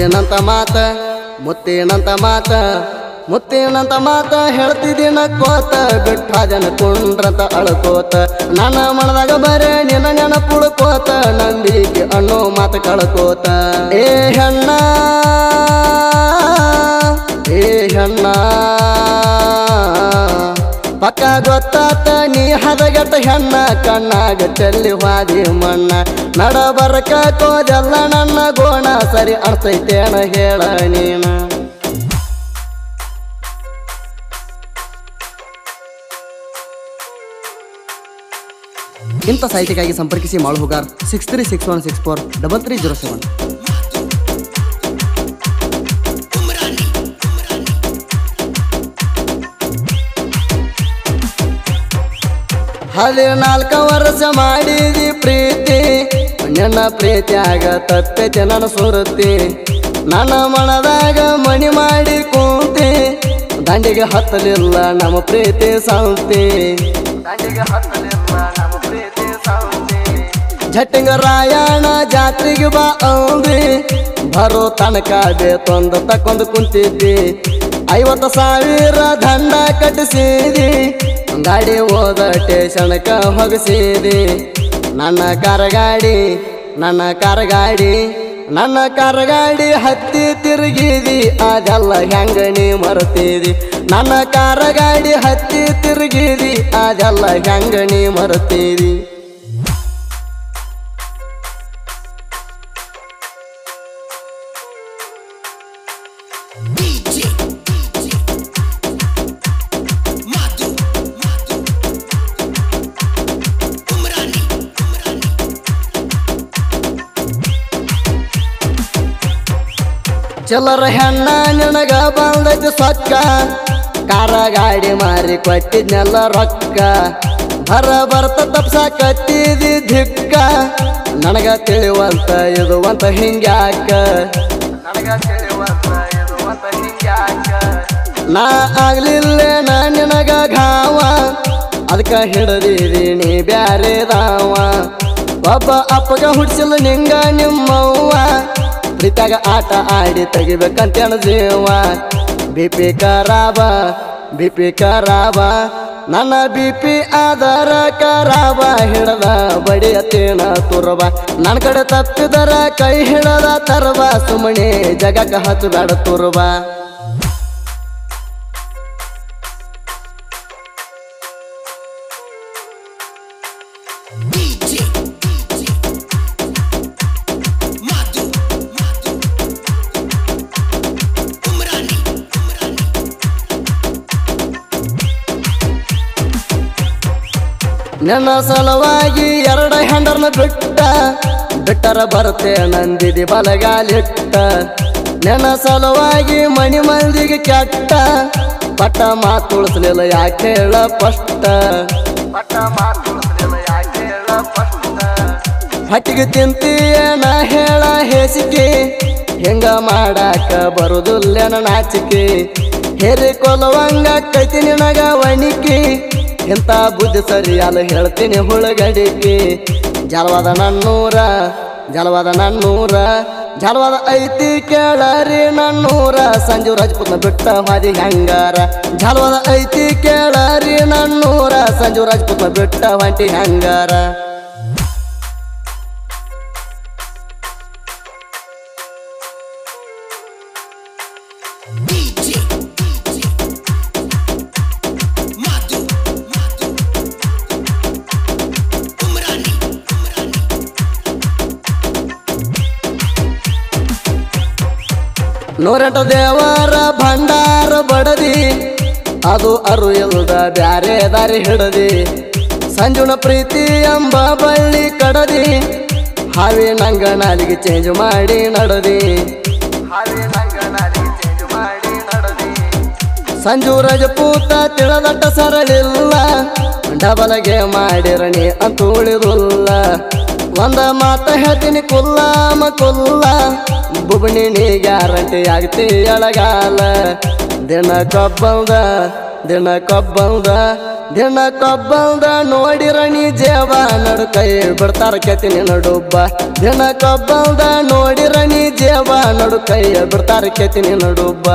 ಮುತ್ತೇನಂತ ಮಾತ ಮುತ್ತೇನಂತ ಮಾತ ಮುತ್ತೇನಂತ ಮಾತ ಹೇಳ್ತಿದ್ದೀನ ಕೋತ ಬಿಟ್ಟ ಜನ ಕುಂಡ್ರಂತ ಅಳ್ಕೋತ ನನ್ನ ಮನದಾಗ ಬರೇ ನಿನ್ನ ನೆನಪುಳ್ಕೋತ ನಂಬಿಕೆ ಅನ್ನೋ ಮಾತು ಕಳ್ಕೋತ ಏ ಹೆಣ್ಣ ಏ ಹೆಣ್ಣ ಪಕ್ಕ ಗೊತ್ತಾತ ನೀ ಹದಗೆಟ್ಟ ಹೆಣ್ಣ ಕಣ್ಣಾಗ ಚೆಲ್ಲಿ ಹಾದಿ ಮಣ್ಣ ನಡ ಬರಕ ಕೋದೆಲ್ಲ ನನ್ನ ಗೋಣ ಸರಿ ಅರ್ಥೈತೇನ ಹೇಳ ನೀನ ಇಂಥ ಸಾಹಿತ್ಯಕ್ಕಾಗಿ ಸಂಪರ್ಕಿಸಿ ಮಾಳು ಹುಗಾರ್ six three six one six four double three zero seven ಹದಿನಾಲ್ಕ ವರ್ಷ ಮಾಡಿದಿ ಪ್ರೀತಿ ನಿನ್ನ ಪ್ರೀತಿಯಾಗ ತಪ್ಪೈತೆ ನನ್ನ ಸುರತಿ ನನ್ನ ಮನದಾಗ ಮಣಿ ಮಾಡಿ ಕೂತಿ ದಂಡಿಗೆ ಹತ್ತಲಿಲ್ಲ ನಮ್ಮ ಪ್ರೀತಿ ಸಂತಿ ದಂಡಿಗೆ ಹತ್ತಲಿಲ್ಲ ನಮ್ಮ ಪ್ರೀತಿ ಸಂತಿ ಜಟ್ಟಿಂಗ ರಾಯಣ ಜಾತ್ರೆಗೆ ಬಾ ಅಂದಿ ಬರೋ ತನಕ ಬೇತೊಂದ ತಕೊಂದು ಕುಂತಿದ್ದಿ ಐವತ್ತು ಸಾವಿರ ದಂಡ ಕಟ್ಟಿಸಿದಿ ಗಾಡಿ ಹೋದ ಸ್ಟೇಷನ್ಕ ಹೋಗಿಸಿದಿ ನನ್ನ ಕಾರಗಾಡಿ ನನ್ನ ಕಾರಗಾಡಿ ನನ್ನ ಕಾರಗಾಡಿ ಹತ್ತಿ ತಿರುಗಿದಿ ಅದೆಲ್ಲ ಹೆಂಗ ನೀ ಮರ್ತಿದಿ ನನ್ನ ಕಾರಗಾಡಿ ಹತ್ತಿ ತಿರುಗಿದಿ ಅದೆಲ್ಲ ಹೆಂಗ ನೀ ಮರ್ತಿದಿ ಚಿಲ್ಲರ ಹೆಣ್ಣ ನಿನಗ ಬಂದೈತಿ ಸೊಕ್ಕ ಕಾರ ಗಾಡಿ ಮಾರಿ ಕೊಟ್ಟಿದ್ನೆಲ್ಲ ರೊಕ್ಕ ಬರ ಬರ್ತ ತಪ್ಸಾಕತ್ತಿದಿ ಧಿಕ್ಕ ನನಗ ತಿಳಿವಂತ ಇದು ಅಂತ ಹಿಂಗ್ಯಾಕ ನನಗ ತಿಳಿವಂತ ಇದು ಅಂತ ಹಿಂಗ್ಯಾಕ ನಾ ಆಗ್ಲಿಲ್ಲ ನಾ ನಿನಗ ಘಾವ ಅದಕ್ಕ ಹಿಡದಿದಿ ನೀ ಬ್ಯಾರೆ ದಾವ ಒಬ್ಬ ಅಪ್ಪಗ ಹುಡ್ಸಿಲ್ಲ ನಿಂಗ ನಿಮ್ಮವ್ವ ಪ್ರೀತಾಗ ಆಟ ಆಡಿ ತೆಗಿಬೇಕಂತೇಳ ಜೀವ ಬಿಪಿ ಖರಾಬ ಬಿಪಿ ಖರಾಬ ನನ್ನ ಬಿಪಿ ಆಧಾರ ಖರಾಬ ಹಿಡದ ಬಡಿಯತ್ತೇನ ತುರಬ ನನ್ನ ಕಡೆ ತಪ್ಪಿದರ ಕೈ ಹಿಡದ ತರಬ ಸುಮಣಿ ಜಗಕ್ಕ ಹಚ್ಚಬೇಡ ತುರಬ ನನ್ನ ಸಲುವಾಗಿ ಎರಡ ಹೆಂಡರ್ನ ಬಿಟ್ಟ ಬಿಟ್ಟರ ಬರುತ್ತೆ ನಂದಿದಿ ಬಲಗಾಲಿಟ್ಟ ನನ್ನ ಸಲುವಾಗಿ ಮಣಿ ಮಂದಿಗೆ ಕೆಟ್ಟ ಪಟ್ಟ ಮಾತುಳಿಸ್ಲಿಲ್ಲ ಯಾಕೆ ಹೇಳ ಪಷ್ಟ ಪಟ್ಟ ಮಾತುಳಿಸ್ಲಿಲ್ಲ ಯಾಕೆ ಹೇಳ ಪಷ್ಟ ಹಟ್ಟಿಗೆ ತಿಂತೀಯನ ಹೇಳ ಹೇಸಿಕೆ ಹೆಂಗ ಮಾಡಾಕ ಬರುದಿಲ್ಲ ನಾಚಿಕೆ ಹೇರಿ ಕೊಲವಂಗ ಕೈತಿ ನಿನಗ ವಣಿಕೆ ಇಂಥ ಬುದ್ಧಿ ಸರಿಯಲ್ಲ ಹೇಳ್ತೀನಿ ಹುಳಗಡಿಕೆ ಜಲವಾದ ನನ್ನೂರ ಜಲವಾದ ನನ್ನೂರ ಜಲವಾದ ಐತಿ ಕೇಳರಿ ನನ್ನೂರ ಸಂಜು ರಾಜ್ಪುತ್ನ ಬಿಟ್ಟ ಹಾದಿ ಹೆಂಗಾರ ಜಲವಾದ ಐತಿ ಕೇಳರಿ ನನ್ನೂರ ಸಂಜು ರಾಜ್ಪುತ್ನ ಬಿಟ್ಟ ಹೊಂಟಿ ಹೆಂಗಾರ ನೂರೆಂಟು ದೇವರ ಭಂಡಾರ ಬಡದಿ ಅದು ಅರು ಇಲ್ದ ಬ್ಯಾರೆ ದಾರಿ ಹಿಡದಿ ಸಂಜುನ ಪ್ರೀತಿ ಎಂಬ ಬಳ್ಳಿ ಕಡದಿ ಹಾವಿ ನಂಗ ನಾಲಿಗೆ ಚೇಂಜ್ ಮಾಡಿ ನಡದಿ ಹಾವಿ ನಂಗ ನಾಲಿಗೆ ಚೇಂಜ್ ಮಾಡಿ ನಡದಿ ಸಂಜು ರಜಪೂತ ತಿಳದಟ್ಟ ಸರಳಿಲ್ಲ ಡಬಲಗೆ ಮಾಡಿರಣಿ ಅಂತ ಉಳಿದುಲ್ಲ ಒಂದ ಮಾತ ಹೇಳ್ತೀನಿ ಕುಲ್ಲಾಮ ಕುಲ್ಲ ಬುಬಣಿ ನೀ ಗ್ಯಾರಂಟಿ ಆಗ್ತಿ ಎಳಗಾಲ ದಿನ ಕೊಬ್ಬಲ್ದ ದಿನ ಕೊಬ್ಬಲ್ದ ದಿನ ಕಬ್ಬಲ್ದ ನೋಡಿರ ನೀ ಜೇವ ನಡು ಕೈ ಬಿಡ್ತಾರ ಕೆತಿ ನಿನ್ನ ಡುಬ್ಬ ದಿನ ಕಬ್ಬಲ್ದ ನೋಡಿರ ನೀ ಜೇವ ನಡು ಕೈ ಬಿಡ್ತಾರ ಕೆತಿ ನಿನ್ನ ಡುಬ್ಬ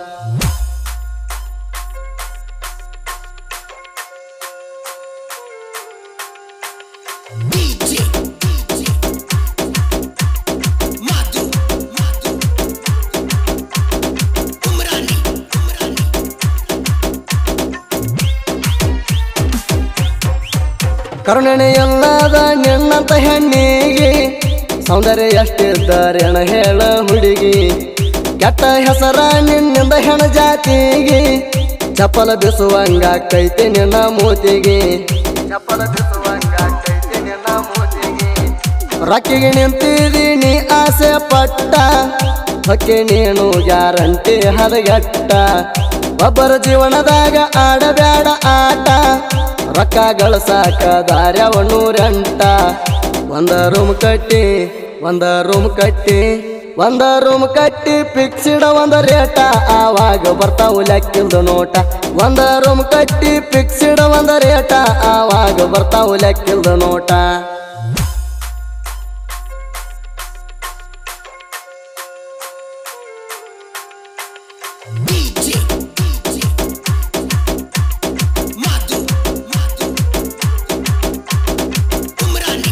DJ Madu Umrani ಕರುಣನೆ ಎಲ್ಲದ ನಿನ್ನಂತ ಹೆಣ್ಣಿಗೆ ಸೌಂದರ್ಯ ಎಷ್ಟಿದ್ದಾರೇಣ ಹೇಳ ಹುಡುಗಿ ಕೆಟ್ಟ ಹೆಸರ ನಿನ್ನಿಂದ ಹೆಣ ಜಾತಿಗೆ ಚಪ್ಪಲ ಬಿಸುವಂಗ ಕೈತೆ ನಿನ್ನ ಮೂತಿಗೆ ಚಪ್ಪಲ ಬಿಸುವಂಗ ಕೈತೆ ನಿನ್ನ ಮೂತಿಗೆ ರಕ್ಕಿಗೆ ನಿಂತಿದಿ ನೀ ಆಸೆ ಪಟ್ಟ ಹೊಕ್ಕೆ ನೀನು ಗ್ಯಾರಂಟಿ ಹದಗೆಟ್ಟ ಒಬ್ಬರ ಜೀವನದಾಗ ಆಡಬ್ಯಾಡ ಆಟ ರೊಕ್ಕ ಗಳಸಾಕ ದಾರ್ಯವ ನೂರೆಂಟ ಒಂದ ರೂಮ್ ಕಟ್ಟಿ ಒಂದ ರೂಮ್ ಕಟ್ಟಿ ಒಂದ ರೂಮ್ ಕಟ್ಟಿ ಫಿಕ್ಸಿಡ ಒಂದ ರೇಟ ಆವಾಗ ಬರ್ತಾವು ಲೆಕ್ಕಿಲ್ದು ನೋಟ ಒಂದ ರೂಮ್ ಕಟ್ಟಿ ಫಿಕ್ಸಿಡ ಒಂದ ರೇಟ ಆವಾಗ ಬರ್ತಾವು ಲೆಕ್ಕಿಲ್ದು ನೋಟ DJ Madu Umrani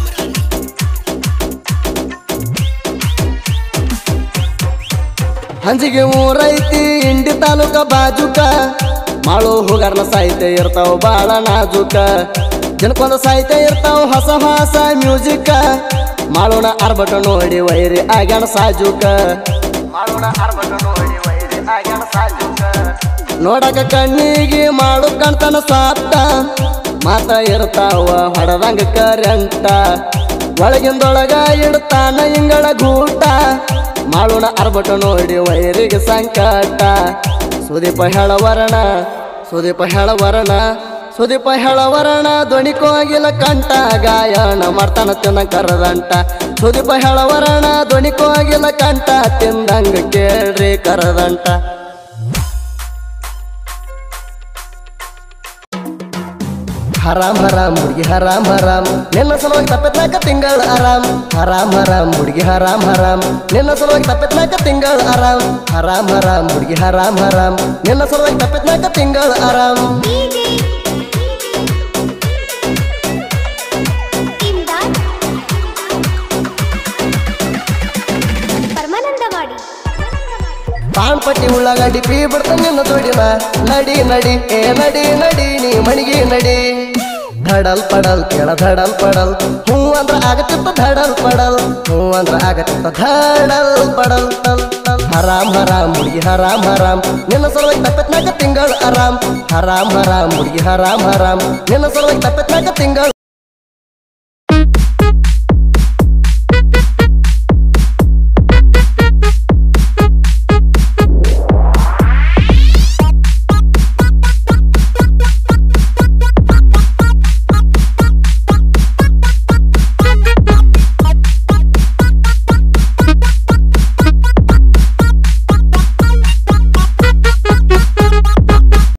ಹಂಜಿಗೆ ಊರೈತಿ ಇಂಡಿ ತಾಲೂಕ ಬಾಜುಕ ಮಾಳು ಹೋಗಾರ್ನ ಸಾಹಿತ್ಯ ಇರ್ತಾವ ಬಾಳ ನಾಜುಕ ಜನಕ್ಕೊಂದು ಸಾಹಿತ್ಯ ಇರ್ತಾವ ಹೊಸ ಹೊಸ ಮ್ಯೂಸಿಕ್ ಮಾಳೋಣ ಅರ್ಬಟ ನೋಡಿ ವೈರಿ ಆಗ್ಯಾನ ಸಾಜುಕ ಮಾಳೋಣ ಅರ್ಬಟ ನೋಡಿ ವೈರಿ ಆಗ್ಯಾನ ಸಾಜುಕ ನೋಡಕ ಕಣ್ಣಿಗೆ ಮಾಡು ಕಣ್ತನ ಸಾಪ್ತ ಮಾತ ಇರ್ತಾವ ಹೊಡದಂಗ ಕರೆಂಟ ಒಳಗಿಂದೊಳಗ ಇಡ್ತಾನ ಇಂಗಳ ಗೂಟ ಮಾಳುಣ ಅರ್ಬಟ ನೋಡಿ ವೈರಿಗೆ ಸಂಕಟ ಸುದೀಪ ಹೇಳವರಣ ಸುದೀಪ ಹೇಳವರಣ ಸುದೀಪ ಹೇಳವರಣ ಧ್ವನಿಕೋಗಿಲ ಕಂಠ ಗಾಯನ ಮಾಡ್ತಾನ ತಿನ್ನ ಕರದಂಟ ಸುದೀಪ ಹೇಳವರಣ ಧ್ವನಿಕೋಗಿಲ ಕಂಠ ತಿಂದಂಗ ಕೇಳ್ರಿ ಕರದಂಟ ಹರಾಮ್ ಹರಾಮ್ ಹುಡುಗಿ ಹರಾಮ್ ಹರಾಮ್ ನಿನ್ನ ಸಲುವಾಗಿ ತಪ್ಪತ್ನಾಕ ತಿಂಗಳ ಆರಾಮ್ ಹರಾಮ್ ಹರಾಮ್ ಹುಡುಗಿ ಹರಾಮ್ ಹರಾಮ್ ನಿನ್ನ ಸಲುವಾಗಿ ತಪ್ಪತ್ನಾಕ ತಿಂಗಳ ಆರಾಮ್ ಹರಾಮ್ ಹರಾಮ್ ಹುಡುಗಿ ಹರಾಮ್ ಹರಾಮ್ ನಿನ್ನ ಸಲುವಾಗಿ ತಪ್ಪತ್ನಾಕ ತಿಂಗಳ ಆರಾಮ್ ಇಮ್ದಾದ್ ಪರಮಾನಂದವಾಡಿ ಪಾನ್ ಪಟ್ಟಿ ಉಳ್ಳಾಗಡ್ಡಿ ಪೀ ಬಿಡ್ತ ನಿನ್ನ ದುಡಿನ ನಡಿ ನಡಿ ಏ ನಡಿ ನಡಿ ನೀ ಮಣಿಗೆ ನಡಿ ಧಡಲ್ ಪಡಲ್ ಕೇಳ ಧಡಲ್ ಪಡಲ್ ಹೂ ಅಂದ್ರ ಆಗತ್ತಿತ್ತ ಧಡಲ್ ಪಡಲ್ ಹೂ ಅಂದ್ರ ಆಗತ್ತಿತ್ತ ಧಡಲ್ ಪಡಲ್ ಟಲ್ ಟಲ್ ಹರಾಮ್ ಹರಾಮ್ ಹುಡುಗಿ ಹರಾಮ್ ಹರಾಮ್ ನಿನ್ನ ಸಲುವಾಗಿ ತಪ್ಪತ್ನಾಕ ತಿಂಗಳ ಆರಾಮ್ ಹರಾಮ್ ಹರಾಮ್ ಹುಡುಗಿ ಹರಾಮ್ ಹರಾಮ್ ನಿನ್ನ ಸಲುವಾಗಿ ತಪ್ಪತ್ನಾಕ ತಿಂಗಳ